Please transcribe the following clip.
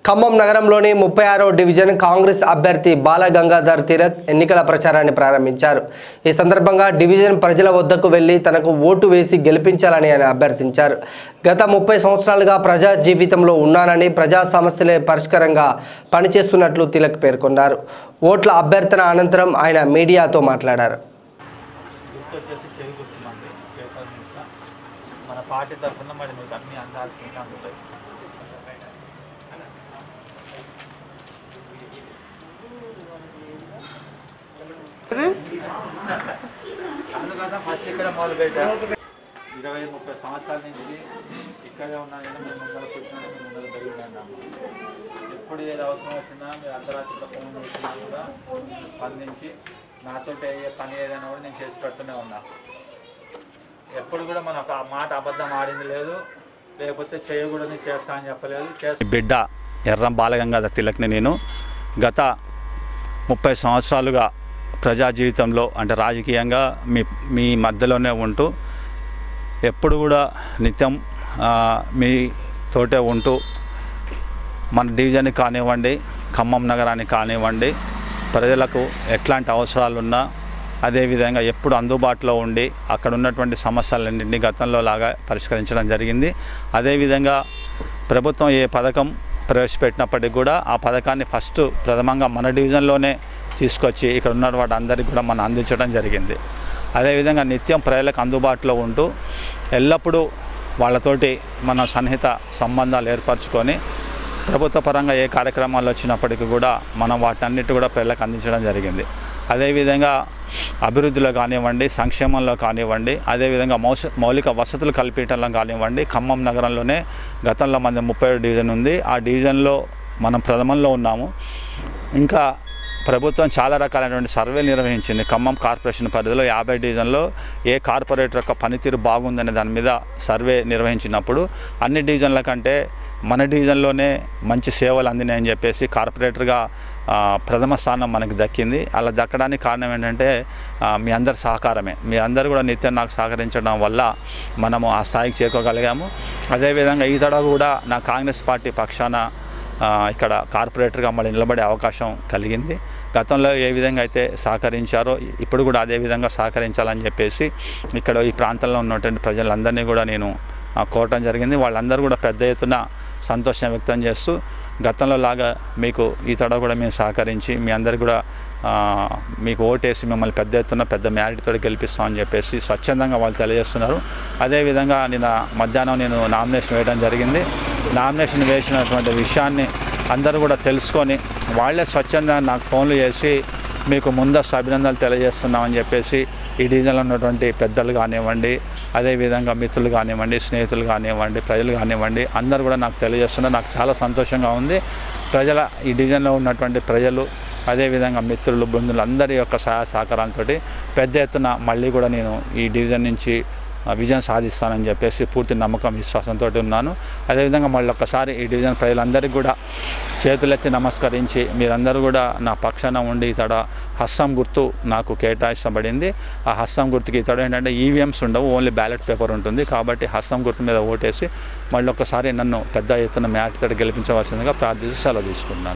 ఖమ్మం నగరంలోని ముప్పై ఆరో డివిజన్ కాంగ్రెస్ అభ్యర్థి బాల గంగాధర్ తిలక్ ఎన్నికల ప్రచారాన్ని ప్రారంభించారు ఈ సందర్భంగా డివిజన్ ప్రజల వద్దకు వెళ్లి తనకు ఓటు వేసి గెలిపించాలని ఆయన అభ్యర్థించారు గత ముప్పై సంవత్సరాలుగా ప్రజా జీవితంలో ఉన్నానని ప్రజా సమస్యలే పరిష్కారంగా పనిచేస్తున్నట్లు తిలక్ పేర్కొన్నారు ఓట్ల అభ్యర్థన అనంతరం ఆయన మీడియాతో మాట్లాడారు గుర్తు వచ్చేసి చెవి గుర్తుందండి పేపర్ మీద మన పార్టీ తరఫున మరి మీకు అన్ని అందాల్సింది అందుతాయి అందుకోసం ఫస్ట్ ఇక్కడ మొదలు పెట్టారు ఇరవై ముప్పై సంవత్సరాల నుంచి ఇక్కడే ఉన్నాను కానీ మేము ముందర కూర్చొని మేము ముందర పెరుగుతున్నాము ఎప్పుడు ఏది అవసరం వచ్చినా మీరు అర్ధరాత్రిలో ఫోన్ చేసినా కూడా స్పందించి నాతో అయ్యే పని ఏదైనా కూడా నేను చేసి పెడుతూనే ఉన్నా ఎప్పుడు కూడా మనం ఒక మాట అబద్ధం ఆడింది లేదు లేకపోతే చేయకూడదని చేస్తా అని చెప్పలేదు చేస్తా బిడ్డ ఎర్రం బాలగంగాధర్ తిలక్ని నేను గత ముప్పై సంవత్సరాలుగా ప్రజా జీవితంలో అంటే రాజకీయంగా మీ మీ మధ్యలోనే ఉంటూ ఎప్పుడు కూడా నిత్యం ఆ, మీ తోటే ఉంటూ మన డివిజన్కి కానివ్వండి ఖమ్మం నగరానికి కానివ్వండి ప్రజలకు ఎట్లాంటి అవసరాలున్నా అదేవిధంగా ఎప్పుడు అందుబాటులో ఉండి అక్కడ ఉన్నటువంటి సమస్యలన్నింటినీ గతంలో లాగా పరిష్కరించడం జరిగింది అదేవిధంగా ప్రభుత్వం ఏ పథకం ప్రవేశపెట్టినప్పటికీ కూడా ఆ పథకాన్ని ఫస్ట్ ప్రథమంగా మన డివిజన్లోనే తీసుకొచ్చి ఇక్కడ ఉన్న వాటి అందరికీ కూడా మనం అందించడం జరిగింది అదేవిధంగా నిత్యం ప్రజలకు అందుబాటులో ఉంటూ ఎల్లప్పుడూ వాళ్ళతోటి మన సన్నిహిత సంబంధాలు ఏర్పరచుకొని ప్రభుత్వ పరంగా ఏ కార్యక్రమాలు వచ్చినప్పటికీ కూడా మనం వాటన్నిటి కూడా ప్రజలకు అందించడం జరిగింది అదేవిధంగా అభివృద్ధిలో కానివ్వండి సంక్షేమంలో కానివ్వండి అదేవిధంగా మౌస మౌలిక వసతులు కల్పించడంలో కానివ్వండి ఖమ్మం నగరంలోనే గతంలో మంది ముప్పై డివిజన్ ఉంది ఆ డివిజన్లో మనం ప్రథమంలో ఉన్నాము ఇంకా ప్రభుత్వం చాలా రకాలైనటువంటి సర్వేలు నిర్వహించింది ఖమ్మం కార్పొరేషన్ పరిధిలో యాభై డివిజన్లో ఏ కార్పొరేటర్ యొక్క పనితీరు బాగుందనే దాని మీద సర్వే నిర్వహించినప్పుడు అన్ని డివిజన్ల కంటే మన డివిజన్లోనే మంచి సేవలు అందినాయని చెప్పేసి కార్పొరేటర్గా ఆ, ప్రథమ స్థానం మనకి దక్కింది అలా దక్కడానికి కారణం ఏంటంటే ఆ, మీ అందరి సహకారమే మీ అందరు కూడా నిత్యం నాకు సహకరించడం వల్ల మనము ఆ స్థాయికి చేరుకోగలిగాము అదేవిధంగా ఈ తడ కూడా నా కాంగ్రెస్ పార్టీ పక్షాన ఆ, ఇక్కడ కార్పొరేటర్గా మళ్ళీ నిలబడే అవకాశం కలిగింది గతంలో ఏ విధంగా అయితే సహకరించారో ఇప్పుడు కూడా అదే విధంగా సహకరించాలని చెప్పేసి ఇక్కడ ఈ ప్రాంతంలో ఉన్నటువంటి ప్రజలందరినీ కూడా నేను ఆ, కోరటం జరిగింది వాళ్ళందరూ కూడా పెద్ద ఎత్తున సంతోషం వ్యక్తం చేస్తూ గతంలో లాగా మీకు ఈ తడ కూడా మేము సహకరించి మీ అందరు కూడా ఆ, మీకు ఓటేసి మిమ్మల్ని పెద్ద ఎత్తున పెద్ద మ్యారిటీతో గెలిపిస్తామని చెప్పేసి స్వచ్ఛందంగా వాళ్ళు తెలియజేస్తున్నారు అదేవిధంగా నిన్న మధ్యాహ్నం నేను నామినేషన్ వేయడం జరిగింది నామినేషన్ వేసినటువంటి విషయాన్ని అందరూ కూడా తెలుసుకొని వాళ్ళే స్వచ్ఛందంగా నాకు ఫోన్లు చేసి మీకు ముందస్తు అభినందనలు తెలియజేస్తున్నామని చెప్పేసి ఈ డివిజన్లో ఉన్నటువంటి పెద్దలు కానివ్వండి అదేవిధంగా మిత్రులు కానివ్వండి స్నేహితులు కానివ్వండి ప్రజలు కానివ్వండి అందరూ కూడా నాకు తెలియజేస్తున్నారు నాకు చాలా సంతోషంగా ఉంది ప్రజల ఈ డివిజన్లో ఉన్నటువంటి ప్రజలు అదేవిధంగా మిత్రులు బంధువులు అందరి యొక్క సహాయ సహకారాలతో పెద్ద ఎత్తున మళ్ళీ కూడా నేను ఈ డివిజన్ నుంచి ఆ, విజయం సాధిస్తానని చెప్పేసి పూర్తి నమ్మకం విశ్వాసంతో ఉన్నాను అదేవిధంగా మళ్ళీ ఒక్కసారి ఈ డివిజన్ ప్రజలందరికీ కూడా చేతులెత్తి నమస్కరించి మీరందరూ కూడా నా పక్షాన ఉండి ఇతడ హస్తం గుర్తు నాకు కేటాయించబడింది ఆ హస్తం గుర్తుకి ఇతడు ఏంటంటే ఈవీఎంస్ ఉండవు ఓన్లీ బ్యాలెట్ పేపర్ ఉంటుంది కాబట్టి హస్తం గుర్తు మీద ఓటేసి మళ్ళీ ఒక్కసారి నన్ను పెద్ద ఎత్తున మ్యాచ్ తోటి గెలిపించవలసిందిగా ప్రార్థించి సెలవు తీసుకున్నాను